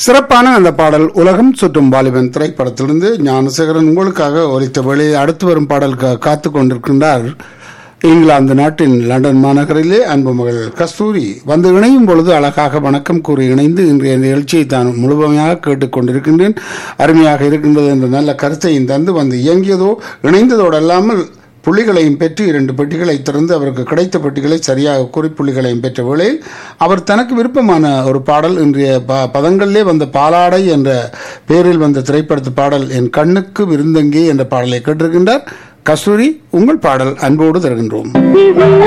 சிறப்பான அந்த பாடல் உலகம் சுற்றும் வாலிபன் திரைப்படத்திலிருந்து ஞானசேகரன் உங்களுக்காக ஒலித்த வேளையை அடுத்து வரும் பாடல் கா- காத்துக் கொண்டிருக்கின்றார் இங்கிலாந்து நாட்டின் லண்டன் மாநகரிலே அன்பு மகள் கஸ்தூரி வந்து இணையும் பொழுது அழகாக வணக்கம் கூறி இணைந்து இன்றைய நிகழ்ச்சியை தான் முழுமையாக கேட்டுக்கொண்டிருக்கின்றேன் அருமையாக இருக்கின்றது என்ற நல்ல கருத்தையும் தந்து வந்து இயங்கியதோ இணைந்ததோடு அல்லாமல் புள்ளிகளையும் பெற்று இரண்டு பெட்டிகளை திறந்து அவருக்கு கிடைத்த பெட்டிகளை சரியாக கூறி புள்ளிகளையும் பெற்ற வேளையில் அவர் தனக்கு விருப்பமான ஒரு பாடல் இன்றைய ப பதங்களிலே வந்த பாலாடை என்ற பெயரில் வந்த திரைப்படத்து பாடல் என் கண்ணுக்கு விருந்தங்கே என்ற பாடலை கேட்டிருக்கின்றார் கஸ்தூரி உங்கள் பாடல் அன்போடு தருகின்றோம்